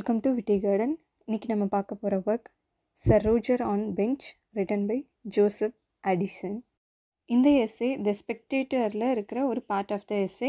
welcome to விட்டி garden இன்றைக்கி நம்ம பார்க்க போகிற work sir Roger on bench written by Joseph Addison இந்த எஸ்ஸே த ஸ்பெக்டேட்டரில் இருக்கிற ஒரு பார்ட் ஆஃப் த எஸ்ஸே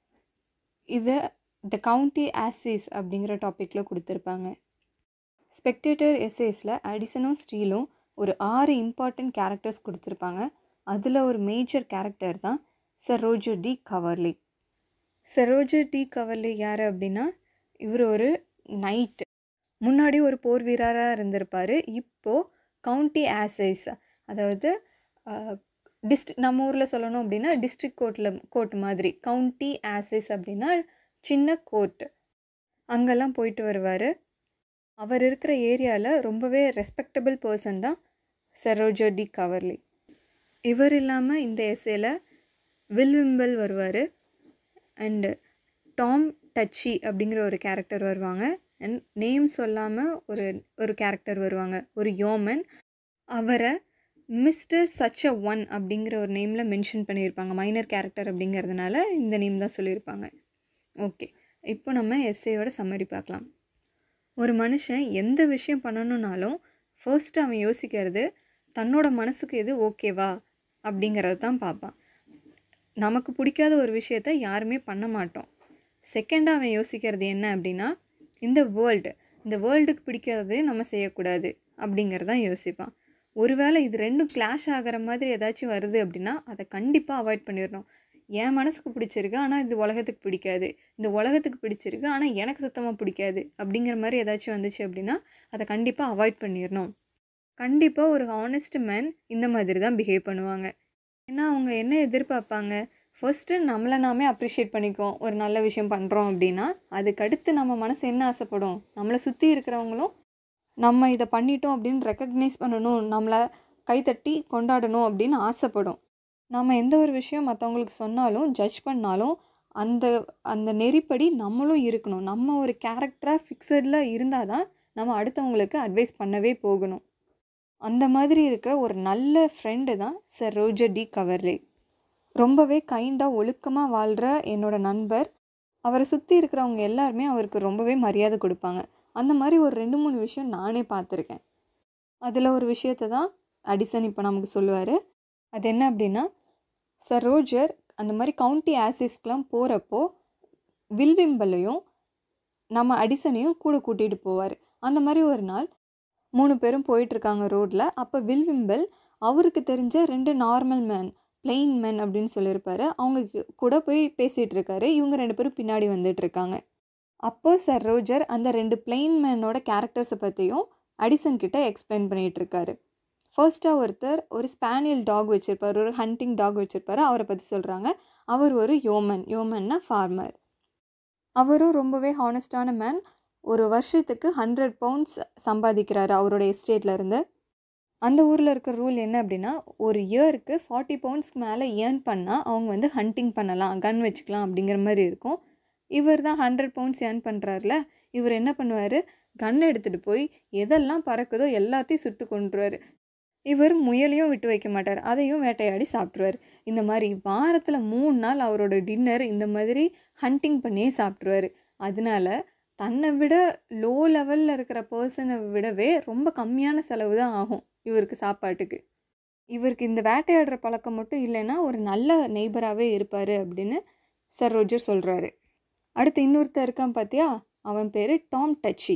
இதை த கவுண்டி ஆசிஸ் அப்படிங்கிற டாப்பிக்கில் கொடுத்துருப்பாங்க ஸ்பெக்டேட்டர் எஸ்ஏஸில் அடிசனும் ஸ்டீலும் ஒரு ஆறு இம்பார்ட்டண்ட் கேரக்டர்ஸ் கொடுத்துருப்பாங்க அதில் ஒரு மேஜர் கேரக்டர் தான் sir Roger de Coverley sir Roger de Coverley யார் அப்படின்னா இவர் ஒரு நைட் முன்னாடி ஒரு போர் வீரராக இருந்திருப்பார் இப்போது கவுண்டி ஆசைஸ் அதாவது டிஸ்ட் நம்ம ஊரில் சொல்லணும் அப்படின்னா டிஸ்ட்ரிக்ட் கோர்ட்டில் கோர்ட் மாதிரி கவுண்டி ஆசைஸ் அப்படின்னா சின்ன கோர்ட் அங்கெல்லாம் போயிட்டு வருவார் அவர் இருக்கிற ஏரியாவில் ரொம்பவே ரெஸ்பெக்டபிள் பர்சன் தான் சரோஜோ டி கவர்லி இவர் இல்லாமல் இந்த எஸ்ஏல வில்விம்பல் வருவார் அண்டு டாம் டச்சி அப்படிங்கிற ஒரு கேரக்டர் வருவாங்க அண்ட் நேம் சொல்லாமல் ஒரு ஒரு கேரக்டர் வருவாங்க ஒரு யோமன் அவரை மிஸ்டர் சச் அ ஒன் அப்படிங்கிற ஒரு நேமில் மென்ஷன் பண்ணியிருப்பாங்க மைனர் கேரக்டர் அப்படிங்கிறதுனால இந்த நேம் தான் சொல்லியிருப்பாங்க ஓகே இப்போ நம்ம எஸ்ஏயோட சம்மரி பார்க்கலாம் ஒரு மனுஷன் எந்த விஷயம் பண்ணணுன்னாலும் ஃபர்ஸ்ட் அவன் யோசிக்கிறது தன்னோட மனசுக்கு எது ஓகேவா அப்படிங்கிறத தான் பார்ப்பான் நமக்கு பிடிக்காத ஒரு விஷயத்த யாருமே பண்ண மாட்டோம் செகண்டாக அவன் யோசிக்கிறது என்ன அப்படின்னா இந்த வேர்ல்டு இந்த வேர்ல்டுக்கு பிடிக்காதது நம்ம செய்யக்கூடாது அப்படிங்கிறதான் யோசிப்பான் ஒருவேளை இது ரெண்டும் கிளாஷ் ஆகிற மாதிரி ஏதாச்சும் வருது அப்படின்னா அதை கண்டிப்பாக அவாய்ட் பண்ணிடணும் என் மனசுக்கு பிடிச்சிருக்கு ஆனால் இது உலகத்துக்கு பிடிக்காது இந்த உலகத்துக்கு பிடிச்சிருக்கு ஆனால் எனக்கு சுத்தமாக பிடிக்காது அப்படிங்கிற மாதிரி ஏதாச்சும் வந்துச்சு அப்படின்னா அதை கண்டிப்பாக அவாய்ட் பண்ணிடணும் கண்டிப்பாக ஒரு ஹானஸ்ட் மேன் இந்த மாதிரி தான் பிஹேவ் பண்ணுவாங்க ஏன்னா அவங்க என்ன எதிர்பார்ப்பாங்க ஃபர்ஸ்ட்டு நம்மளை நாமே அப்ரிஷியேட் பண்ணிக்குவோம் ஒரு நல்ல விஷயம் பண்ணுறோம் அப்படின்னா அதுக்கடுத்து நம்ம மனசு என்ன ஆசைப்படும் நம்மளை சுற்றி இருக்கிறவங்களும் நம்ம இதை பண்ணிட்டோம் அப்படின்னு ரெக்கக்னைஸ் பண்ணணும் நம்மளை கைத்தட்டி கொண்டாடணும் அப்படின்னு ஆசைப்படும் நம்ம எந்த ஒரு விஷயம் மற்றவங்களுக்கு சொன்னாலும் ஜட்ஜ் பண்ணாலும் அந்த அந்த நெறிப்படி நம்மளும் இருக்கணும் நம்ம ஒரு கேரக்டராக ஃபிக்ஸடில் இருந்தால் தான் நம்ம அடுத்தவங்களுக்கு அட்வைஸ் பண்ணவே போகணும் அந்த மாதிரி இருக்கிற ஒரு நல்ல ஃப்ரெண்டு தான் சர் ரோஜர் டி கவர்லே ரொம்பவே கைண்டாக ஒழுக்கமாக வாழ்கிற என்னோடய நண்பர் அவரை சுற்றி இருக்கிறவங்க எல்லாருமே அவருக்கு ரொம்பவே மரியாதை கொடுப்பாங்க அந்த மாதிரி ஒரு ரெண்டு மூணு விஷயம் நானே பார்த்துருக்கேன் அதில் ஒரு விஷயத்தை தான் அடிசன் இப்போ நமக்கு சொல்லுவார் அது என்ன அப்படின்னா சர் ரோஜர் அந்த மாதிரி கவுண்டி ஆசிஸ்க்கெலாம் போகிறப்போ வில்விம்பலையும் நம்ம அடிசனையும் கூட கூட்டிகிட்டு போவார் அந்த மாதிரி ஒரு நாள் மூணு பேரும் போயிட்டுருக்காங்க ரோட்டில் அப்போ வில்விம்பல் அவருக்கு தெரிஞ்ச ரெண்டு நார்மல் மேன் பிளெயின் மேன் அப்படின்னு சொல்லியிருப்பாரு அவங்க கூட போய் பேசிகிட்டு இருக்காரு இவங்க ரெண்டு பேரும் பின்னாடி வந்துட்டு இருக்காங்க அப்போது சர் ரோஜர் அந்த ரெண்டு பிளெயின் மேனோட கேரக்டர்ஸை பற்றியும் அடிசன் கிட்ட எக்ஸ்பிளைன் பண்ணிகிட்டு இருக்காரு ஃபர்ஸ்ட்டாக ஒருத்தர் ஒரு ஸ்பானியல் டாக் வச்சுருப்பார் ஒரு ஹண்டிங் டாக் வச்சுருப்பாரு அவரை பற்றி சொல்கிறாங்க அவர் ஒரு யோமன் யோமன்னா ஃபார்மர் அவரும் ரொம்பவே ஹானஸ்டான மேன் ஒரு வருஷத்துக்கு ஹண்ட்ரட் பவுண்ட்ஸ் சம்பாதிக்கிறாரு அவரோட எஸ்டேட்லேருந்து அந்த ஊரில் இருக்கிற ரூல் என்ன அப்படின்னா ஒரு இயருக்கு ஃபார்ட்டி பவுண்ட்ஸ்க்கு மேலே ஏர்ன் பண்ணால் அவங்க வந்து ஹண்டிங் பண்ணலாம் கன் வச்சுக்கலாம் அப்படிங்கிற மாதிரி இருக்கும் இவர் தான் ஹண்ட்ரட் பவுண்ட்ஸ் ஏர்ன் பண்ணுறாருல இவர் என்ன பண்ணுவார் கன் எடுத்துகிட்டு போய் எதெல்லாம் பறக்குதோ எல்லாத்தையும் சுட்டு கொண்டுருவார் இவர் முயலையும் விட்டு வைக்க மாட்டார் அதையும் வேட்டையாடி சாப்பிட்ருவார் இந்த மாதிரி வாரத்தில் மூணு நாள் அவரோட டின்னர் இந்த மாதிரி ஹண்டிங் பண்ணியே சாப்பிட்ருவார் அதனால தன்னை விட லோ லெவலில் இருக்கிற பர்சனை விடவே ரொம்ப கம்மியான செலவு தான் ஆகும் இவருக்கு சாப்பாட்டுக்கு இவருக்கு இந்த வேட்டையாடுற பழக்கம் மட்டும் இல்லைன்னா ஒரு நல்ல நெய்பராகவே இருப்பார் அப்படின்னு சர் ரோஜர் சொல்கிறாரு அடுத்து இன்னொருத்தர் இருக்கான் பார்த்தியா அவன் பேர் டாம் டச்சி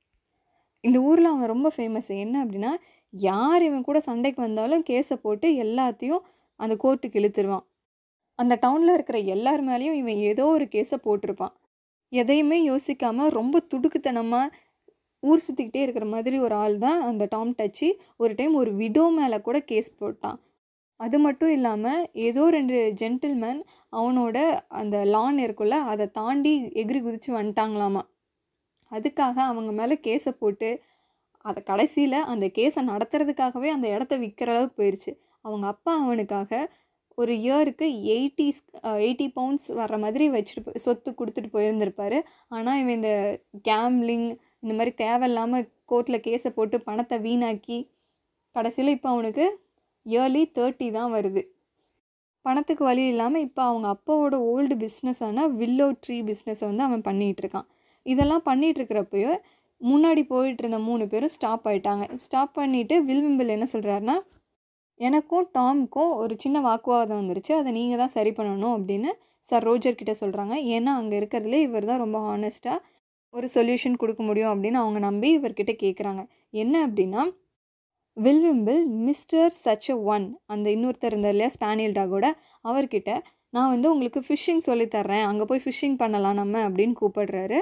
இந்த ஊரில் அவன் ரொம்ப ஃபேமஸ் என்ன அப்படின்னா யார் இவன் கூட சண்டைக்கு வந்தாலும் கேஸை போட்டு எல்லாத்தையும் அந்த கோர்ட்டுக்கு இழுத்துருவான் அந்த டவுனில் இருக்கிற எல்லார் மேலேயும் இவன் ஏதோ ஒரு கேஸை போட்டிருப்பான் எதையுமே யோசிக்காமல் ரொம்ப துடுக்குத்தனமாக ஊர் சுற்றிக்கிட்டே இருக்கிற மாதிரி ஒரு ஆள் தான் அந்த டாம் டச்சி ஒரு டைம் ஒரு விடோ மேலே கூட கேஸ் போட்டான் அது மட்டும் இல்லாமல் ஏதோ ரெண்டு ஜென்டில்மேன் அவனோட அந்த லான் இருக்குல்ல அதை தாண்டி எகிரி குதித்து வந்துட்டாங்களாமா அதுக்காக அவங்க மேலே கேஸை போட்டு அதை கடைசியில் அந்த கேஸை நடத்துறதுக்காகவே அந்த இடத்த விற்கிற அளவுக்கு போயிடுச்சு அவங்க அப்பா அவனுக்காக ஒரு இயருக்கு எயிட்டிஸ் எயிட்டி பவுண்ட்ஸ் வர்ற மாதிரி வச்சுட்டு சொத்து கொடுத்துட்டு போயிருந்திருப்பார் ஆனால் இவன் இந்த கேம்லிங் இந்த மாதிரி தேவையில்லாமல் கோர்ட்டில் கேஸை போட்டு பணத்தை வீணாக்கி கடைசியில் இப்போ அவனுக்கு இயர்லி தேர்ட்டி தான் வருது பணத்துக்கு வழி இல்லாமல் இப்போ அவங்க அப்பாவோட ஓல்டு பிஸ்னஸான வில்லோ ட்ரீ பிஸ்னஸை வந்து அவன் பண்ணிகிட்டு இருக்கான் இதெல்லாம் பண்ணிகிட்டு இருக்கிறப்பயோ முன்னாடி போயிட்டு இருந்த மூணு பேரும் ஸ்டாப் ஆயிட்டாங்க ஸ்டாப் பண்ணிவிட்டு வில்விம்பிள் என்ன சொல்கிறாருன்னா எனக்கும் டாம்க்கும் ஒரு சின்ன வாக்குவாதம் வந்துருச்சு அதை நீங்கள் தான் சரி பண்ணணும் அப்படின்னு சார் ரோஜர் கிட்ட சொல்கிறாங்க ஏன்னா அங்கே இருக்கிறதுலே இவர் தான் ரொம்ப ஹானஸ்ட்டாக ஒரு சொல்யூஷன் கொடுக்க முடியும் அப்படின்னு அவங்க நம்பி இவர்கிட்ட கேட்குறாங்க என்ன அப்படின்னா Will Wimble mister such a one அந்த இன்னொருத்தர் இருந்தார் இல்லையா ஸ்பானியல் டாகோட அவர்கிட்ட நான் வந்து உங்களுக்கு ஃபிஷ்ஷிங் சொல்லித்தர்றேன் அங்கே போய் ஃபிஷ்ஷிங் பண்ணலாம் நம்ம அப்படின்னு கூப்பிடுறாரு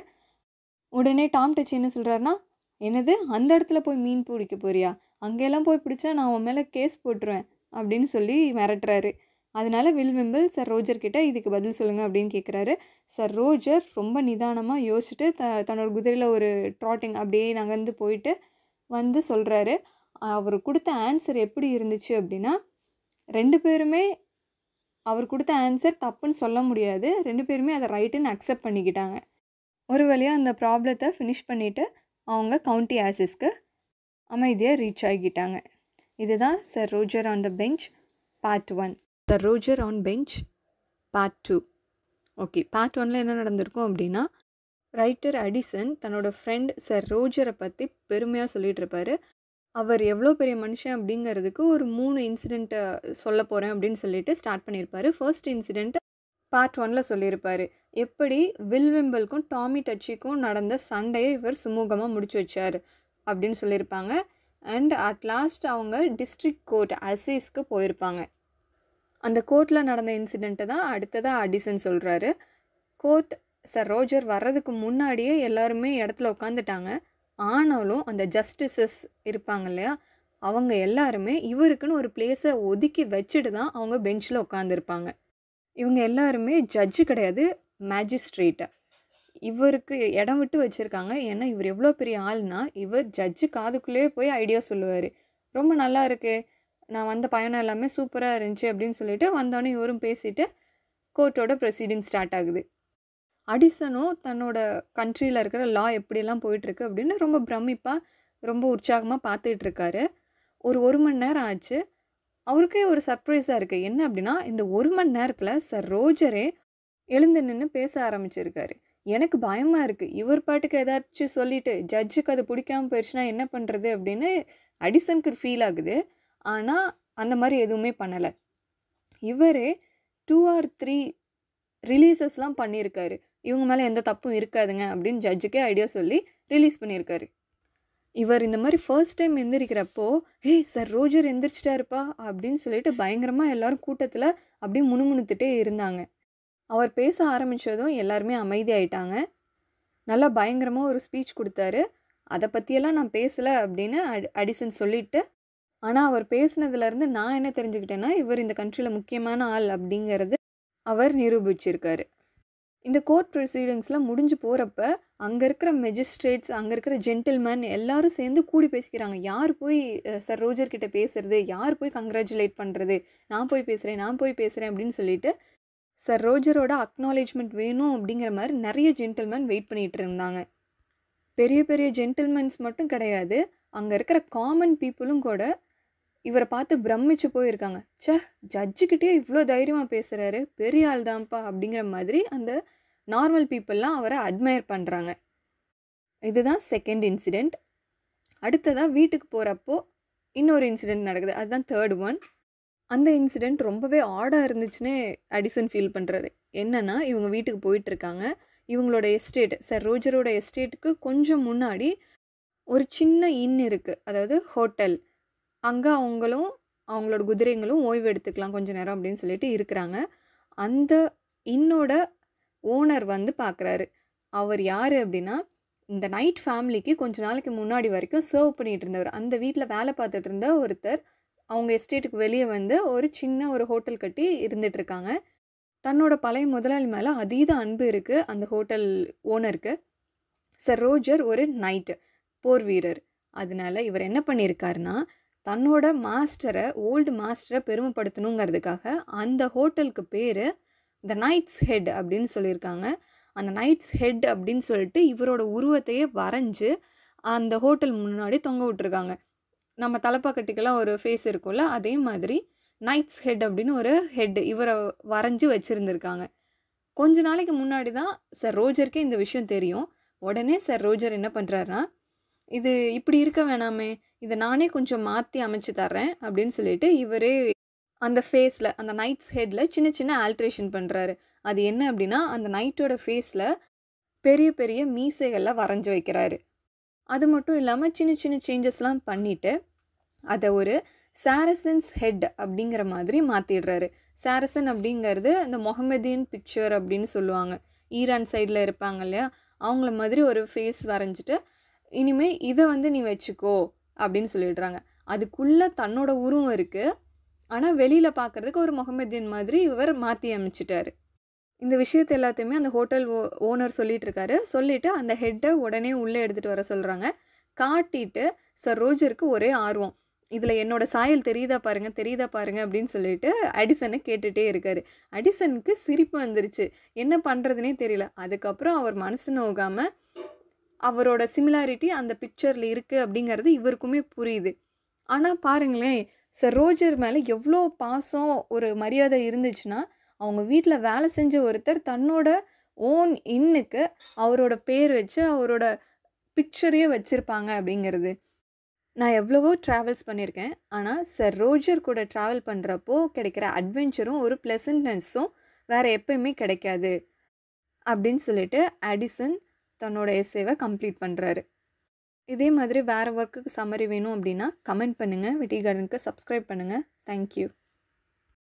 உடனே டாம் டச் என்ன சொல்கிறாருன்னா என்னது அந்த இடத்துல போய் மீன் பிடிக்க போறியா அங்கெல்லாம் போய் பிடிச்சா நான் உன் மேலே கேஸ் போட்டுருவேன் அப்படின்னு சொல்லி மிரட்டுறாரு அதனால வில் விம்பிள் சார் ரோஜர் கிட்ட இதுக்கு பதில் சொல்லுங்கள் அப்படின்னு கேட்குறாரு சார் ரோஜர் ரொம்ப நிதானமாக யோசிச்சுட்டு த தன்னோட குதிரையில் ஒரு ட்ராட்டிங் அப்படியே நகர்ந்து போயிட்டு வந்து சொல்கிறாரு அவர் கொடுத்த ஆன்சர் எப்படி இருந்துச்சு அப்படின்னா ரெண்டு பேருமே அவர் கொடுத்த ஆன்சர் தப்புன்னு சொல்ல முடியாது ரெண்டு பேருமே அதை ரைட்டுன்னு அக்செப்ட் பண்ணிக்கிட்டாங்க ஒரு வழியாக அந்த ப்ராப்ளத்தை ஃபினிஷ் பண்ணிவிட்டு அவங்க கவுண்டி ஆசிஸ்க்கு அமைதியாக ரீச் ஆகிக்கிட்டாங்க இதுதான் sir Roger on the bench part one the Roger on bench part two okay part ஒனில் என்ன நடந்திருக்கும் அப்படின்னா ரைட்டர் அடிசன் தன்னோட ஃப்ரெண்ட் சர் ரோஜரை பற்றி பெருமையாக சொல்லிகிட்டு இருப்பாரு அவர் எவ்வளோ பெரிய மனுஷன் அப்படிங்கிறதுக்கு ஒரு மூணு இன்சிடெண்ட்டை சொல்ல போகிறேன் அப்படின்னு சொல்லிட்டு ஸ்டார்ட் பண்ணியிருப்பாரு ஃபர்ஸ்ட் இன்சிடெண்ட் பார்ட் ஒனில் சொல்லியிருப்பார் எப்படி வில்விம்பலுக்கும் டாமி டச்சிக்கும் நடந்த சண்டையை இவர் சுமூகமாக முடிச்சு வச்சார் அப்படின்னு சொல்லியிருப்பாங்க அண்ட் அட் லாஸ்ட் அவங்க டிஸ்ட்ரிக்ட் கோர்ட் அசீஸ்க்கு போயிருப்பாங்க அந்த கோர்ட்டில் நடந்த இன்சிடெண்ட்டை தான் அடுத்ததாக அடிசன் சொல்கிறாரு கோர்ட் சார் ரோஜர் வர்றதுக்கு முன்னாடியே எல்லாருமே இடத்துல உட்காந்துட்டாங்க ஆனாலும் அந்த ஜஸ்டிசஸ் இருப்பாங்க இல்லையா அவங்க எல்லாருமே இவருக்குன்னு ஒரு பிளேஸை ஒதுக்கி வச்சுட்டு தான் அவங்க பெஞ்சில் உட்காந்துருப்பாங்க இவங்க எல்லாருமே ஜட்ஜு கிடையாது மேஜிஸ்ட்ரேட்டை இவருக்கு இடம் விட்டு வச்சுருக்காங்க ஏன்னா இவர் எவ்வளோ பெரிய ஆள்னா இவர் ஜட்ஜு காதுக்குள்ளேயே போய் ஐடியா சொல்லுவார் ரொம்ப நல்லா இருக்கு நான் வந்த பயணம் எல்லாமே சூப்பராக இருந்துச்சு அப்படின்னு சொல்லிட்டு வந்தோடனே இவரும் பேசிட்டு கோர்ட்டோட ப்ரொசீடிங் ஸ்டார்ட் ஆகுது அடிசனும் தன்னோட கண்ட்ரியில் இருக்கிற லா எப்படியெல்லாம் போயிட்டுருக்கு அப்படின்னு ரொம்ப பிரமிப்பாக ரொம்ப உற்சாகமாக பார்த்துட்டு இருக்காரு ஒரு ஒரு மணி நேரம் ஆச்சு அவருக்கே ஒரு சர்ப்ரைஸாக இருக்குது என்ன அப்படின்னா இந்த ஒரு மணி நேரத்தில் சார் ரோஜரே எழுந்து நின்று பேச ஆரம்பிச்சிருக்காரு எனக்கு பயமாக இருக்குது இவர் பாட்டுக்கு ஏதாச்சும் சொல்லிட்டு ஜட்ஜுக்கு அது பிடிக்காம போயிடுச்சுன்னா என்ன பண்ணுறது அப்படின்னு அடிசனுக்கு ஃபீல் ஆகுது ஆனால் அந்த மாதிரி எதுவுமே பண்ணலை இவரே டூ ஆர் த்ரீ ரிலீசஸ்லாம் பண்ணியிருக்காரு இவங்க மேலே எந்த தப்பும் இருக்காதுங்க அப்படின்னு ஜட்ஜுக்கே ஐடியா சொல்லி ரிலீஸ் பண்ணியிருக்காரு இவர் இந்த மாதிரி ஃபர்ஸ்ட் டைம் எந்திரிக்கிறப்போ ஏய் சார் ரோஜர் எந்திரிச்சிட்டாருப்பா அப்படின்னு சொல்லிட்டு பயங்கரமாக எல்லாரும் கூட்டத்தில் அப்படியே முணுமுணுத்துட்டே இருந்தாங்க அவர் பேச ஆரம்பித்ததும் எல்லாருமே அமைதியாயிட்டாங்க நல்லா பயங்கரமாக ஒரு ஸ்பீச் கொடுத்தாரு அதை பற்றியெல்லாம் நான் பேசலை அப்படின்னு அடி அடிசன் சொல்லிட்டு ஆனால் அவர் பேசுனதுலேருந்து நான் என்ன தெரிஞ்சுக்கிட்டேன்னா இவர் இந்த கண்ட்ரியில் முக்கியமான ஆள் அப்படிங்கிறது அவர் நிரூபிச்சிருக்காரு இந்த கோர்ட் ப்ரொசீடிங்ஸ்லாம் முடிஞ்சு போகிறப்ப அங்கே இருக்கிற மெஜிஸ்ட்ரேட்ஸ் அங்கே இருக்கிற ஜென்டில்மேன் எல்லாரும் சேர்ந்து கூடி பேசிக்கிறாங்க யார் போய் சார் ரோஜர் கிட்ட பேசுறது யார் போய் கங்க்ராச்சுலேட் பண்ணுறது நான் போய் பேசுகிறேன் நான் போய் பேசுகிறேன் அப்படின்னு சொல்லிட்டு சார் ரோஜரோட அக்னாலேஜ்மெண்ட் வேணும் அப்படிங்கிற மாதிரி நிறைய ஜென்டில்மேன் வெயிட் பண்ணிகிட்டு இருந்தாங்க பெரிய பெரிய ஜென்டில்மென்ஸ் மட்டும் கிடையாது அங்கே இருக்கிற காமன் பீப்புளும் கூட இவரை பார்த்து பிரமிச்சு போயிருக்காங்க ச்சே ஜட்ஜுக்கிட்டே இவ்வளோ தைரியமாக பேசுகிறாரு பெரிய ஆள் தான்ப்பா அப்படிங்கிற மாதிரி அந்த நார்மல் பீப்புளெலாம் அவரை அட்மையர் பண்ணுறாங்க இதுதான் செகண்ட் இன்சிடெண்ட் அடுத்ததாக வீட்டுக்கு போகிறப்போ இன்னொரு இன்சிடெண்ட் நடக்குது அதுதான் தேர்ட் ஒன் அந்த இன்சிடெண்ட் ரொம்பவே ஆடாக இருந்துச்சுன்னே அடிசன் ஃபீல் பண்ணுறாரு என்னென்னா இவங்க வீட்டுக்கு போயிட்டுருக்காங்க இவங்களோட எஸ்டேட் சார் ரோஜரோட எஸ்டேட்டுக்கு கொஞ்சம் முன்னாடி ஒரு சின்ன இன் இருக்குது அதாவது ஹோட்டல் அங்கே அவங்களும் அவங்களோட குதிரைங்களும் ஓய்வு எடுத்துக்கலாம் கொஞ்ச நேரம் அப்படின்னு சொல்லிட்டு இருக்கிறாங்க அந்த இன்னோட ஓனர் வந்து பார்க்குறாரு அவர் யார் அப்படின்னா இந்த நைட் ஃபேமிலிக்கு கொஞ்ச நாளைக்கு முன்னாடி வரைக்கும் சர்வ் பண்ணிகிட்டு இருந்தவர் அந்த வீட்டில் வேலை பார்த்துட்டு இருந்த ஒருத்தர் அவங்க எஸ்டேட்டுக்கு வெளியே வந்து ஒரு சின்ன ஒரு ஹோட்டல் கட்டி இருந்துகிட்ருக்காங்க தன்னோட பழைய முதலாளி மேலே அதீத அன்பு இருக்குது அந்த ஹோட்டல் ஓனருக்கு சர் ரோஜர் ஒரு நைட்டு போர் வீரர் அதனால இவர் என்ன பண்ணியிருக்காருன்னா தன்னோட மாஸ்டரை ஓல்டு மாஸ்டரை பெருமைப்படுத்தணுங்கிறதுக்காக அந்த ஹோட்டலுக்கு பேர் த நைட்ஸ் ஹெட் அப்படின்னு சொல்லியிருக்காங்க அந்த நைட்ஸ் ஹெட் அப்படின்னு சொல்லிட்டு இவரோட உருவத்தையே வரைஞ்சி அந்த ஹோட்டல் முன்னாடி தொங்க விட்டுருக்காங்க நம்ம தலைப்பாக்கட்டிக்கெல்லாம் ஒரு ஃபேஸ் இருக்கும்ல அதே மாதிரி நைட்ஸ் ஹெட் அப்படின்னு ஒரு ஹெட் இவரை வரைஞ்சி வச்சுருந்துருக்காங்க கொஞ்ச நாளைக்கு முன்னாடி தான் சார் ரோஜருக்கே இந்த விஷயம் தெரியும் உடனே சார் ரோஜர் என்ன பண்ணுறாருனா இது இப்படி இருக்க வேணாமே இதை நானே கொஞ்சம் மாற்றி அமைச்சு தர்றேன் அப்படின்னு சொல்லிட்டு இவரே அந்த ஃபேஸில் அந்த நைட்ஸ் ஹெட்டில் சின்ன சின்ன ஆல்ட்ரேஷன் பண்ணுறாரு அது என்ன அப்படின்னா அந்த நைட்டோட ஃபேஸில் பெரிய பெரிய மீசைகளில் வரைஞ்சி வைக்கிறாரு அது மட்டும் இல்லாமல் சின்ன சின்ன சேஞ்சஸ்லாம் பண்ணிவிட்டு அதை ஒரு சாரசன்ஸ் ஹெட் அப்படிங்கிற மாதிரி மாற்றிடுறாரு சாரசன் அப்படிங்கிறது அந்த மொஹமெதியன் பிக்சர் அப்படின்னு சொல்லுவாங்க ஈரான் சைடில் இருப்பாங்க இல்லையா அவங்கள மாதிரி ஒரு ஃபேஸ் வரைஞ்சிட்டு இனிமே இதை வந்து நீ வச்சுக்கோ அப்படின்னு சொல்லிடுறாங்க அதுக்குள்ளே தன்னோட உருவம் இருக்குது ஆனால் வெளியில் பார்க்குறதுக்கு ஒரு முகமதியன் மாதிரி இவர் மாற்றி அமைச்சிட்டாரு இந்த விஷயத்தை எல்லாத்தையுமே அந்த ஹோட்டல் ஓ ஓனர் சொல்லிட்டு இருக்காரு சொல்லிவிட்டு அந்த ஹெட்டை உடனே உள்ளே எடுத்துகிட்டு வர சொல்கிறாங்க காட்டிட்டு சார் ரோஜருக்கு ஒரே ஆர்வம் இதில் என்னோட சாயல் தெரியுதா பாருங்க தெரியுதா பாருங்க அப்படின்னு சொல்லிட்டு அடிசனை கேட்டுகிட்டே இருக்காரு அடிசனுக்கு சிரிப்பு வந்துருச்சு என்ன பண்ணுறதுனே தெரியல அதுக்கப்புறம் அவர் மனசு நோகாமல் அவரோட சிமிலாரிட்டி அந்த பிக்சரில் இருக்குது அப்படிங்கிறது இவருக்குமே புரியுது ஆனால் பாருங்களேன் சார் ரோஜர் மேலே எவ்வளோ பாசம் ஒரு மரியாதை இருந்துச்சுன்னா அவங்க வீட்டில் வேலை செஞ்ச ஒருத்தர் தன்னோட ஓன் இன்னுக்கு அவரோட பேர் வச்சு அவரோட பிக்சரையே வச்சுருப்பாங்க அப்படிங்கிறது நான் எவ்வளவோ ட்ராவல்ஸ் பண்ணியிருக்கேன் ஆனால் சார் ரோஜர் கூட ட்ராவல் பண்ணுறப்போ கிடைக்கிற அட்வென்ச்சரும் ஒரு ப்ளசன்ட்னஸும் வேறு எப்பயுமே கிடைக்காது அப்படின்னு சொல்லிட்டு அடிசன் தன்னோட எஸ்ஸேவை கம்ப்ளீட் பண்ணுறாரு இதே மாதிரி வேறு ஒர்க்குக்கு சம்மரி வேணும் அப்படின்னா கமெண்ட் பண்ணுங்கள் வெட்டி கார்டனுக்கு சப்ஸ்கிரைப் பண்ணுங்கள் தேங்க்யூ